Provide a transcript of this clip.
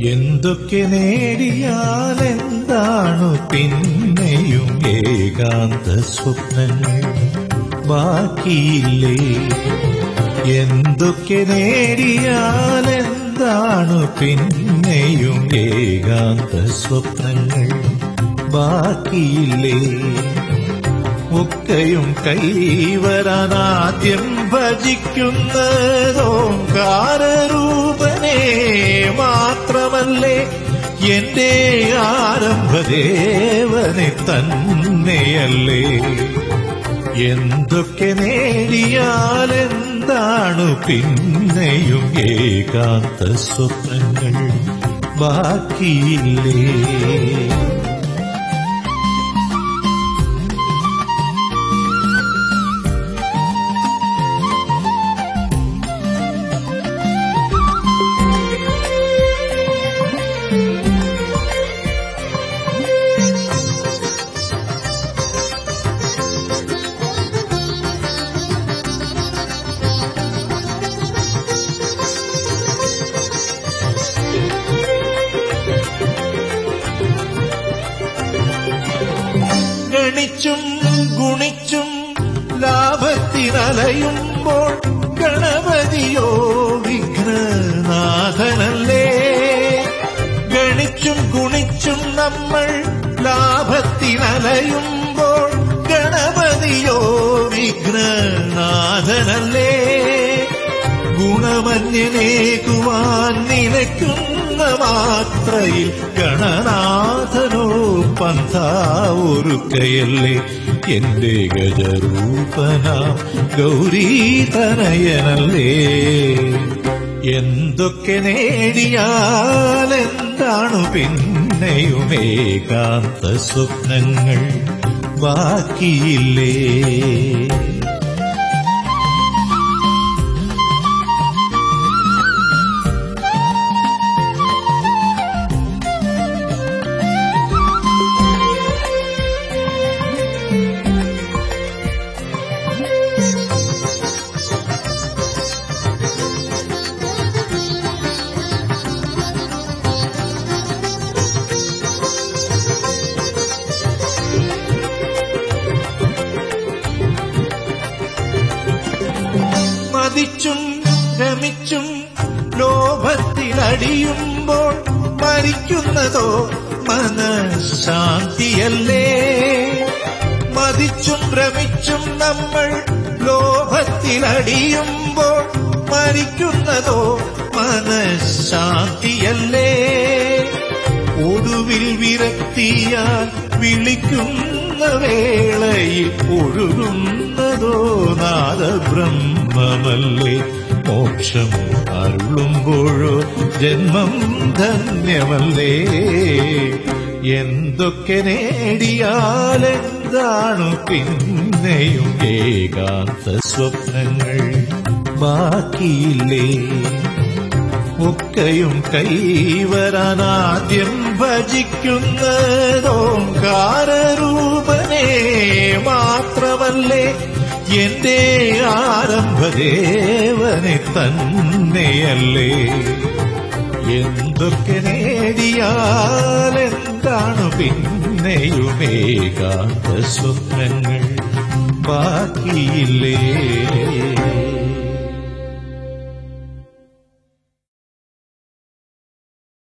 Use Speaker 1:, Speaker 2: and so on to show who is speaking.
Speaker 1: എന്തൊക്കെ നേടിയാൽ എന്താണു പിന്നെയും ഏകാന്ത സ്വപ്നങ്ങൾ ബാക്കിയില്ലേ എന്തൊക്കെ നേടിയാൽ എന്താണു പിന്നെയും ഏകാന്ത സ്വപ്നങ്ങൾ ബാക്കിയില്ലേ ഒക്കെയും കൈവരാനാദ്യം ഭജിക്കുന്നതോങ്കാരൂപനെ മാത്രമല്ലേ എന്റെ ആരംഭദേവനെ തന്നെയല്ലേ എന്തൊക്കെ നേടിയാൽ എന്താണു പിന്നെയും ഏകാന്ത സ്വപ്നങ്ങൾ ബാക്കിയില്ലേ ഗണിച്ചും ഗുണിച്ചും ലാഭത്തിനലയുമ്പോൾ ഗണപതിയോ വിഘ്നനാഥനല്ലേ ഗണിച്ചും ഗുണിച്ചും നമ്മൾ ലാഭത്തിനലയുമ്പോൾ ഗണപതിയോ വിഘ്നനാഥനല്ലേ ഗുണമന്യനേകുവാൻ നിലയ്ക്കുന്ന മാത്രയിൽ ഗണനാഥനോ പന്ഥാവൊരുക്കയല്ലേ എന്റെ ഗജരൂപന ഗൗരീതനയനല്ലേ എന്തൊക്കെ നേടിയാൽ എന്താണു പിന്നെയും ഏകാന്ത സ്വപ്നങ്ങൾ ബാക്കിയില്ലേ മതിച്ചും രമിച്ചും ലോഭത്തിലടിയുമ്പോൾ മരിക്കുന്നതോ മനഃശാന്തിയല്ലേ മതിച്ചും ഭ്രമിച്ചും നമ്മൾ ലോഭത്തിലടിയുമ്പോൾ മരിക്കുന്നതോ മനഃശാന്തിയല്ലേ ഒടുവിൽ വിരക്തിയാൽ വിളിക്കുന്ന വേളയിൽ ഒഴുകുന്നതോ നാദബ്രഹ്മമല്ലേ മോക്ഷം അരുളുമ്പോഴോ ജന്മം ധന്യമല്ലേ എന്തൊക്കെ നേടിയാൽ എന്താണു പിന്നെയും ഏകാന്ത സ്വപ്നങ്ങൾ ബാക്കിയില്ലേ ഒക്കെയും കൈവരാനാദ്യം ഭജിക്കുന്നതോങ്കാരൂപനെ മാത്രമല്ലേ എന്റെ ആരംഭദേവനെ തന്നെയല്ലേ എന്തൊക്കെ നേടിയാൽ എന്താണ് പിന്നെയും ഏകാന്ത സ്വപ്നങ്ങൾ ബാക്കിയില്ലേ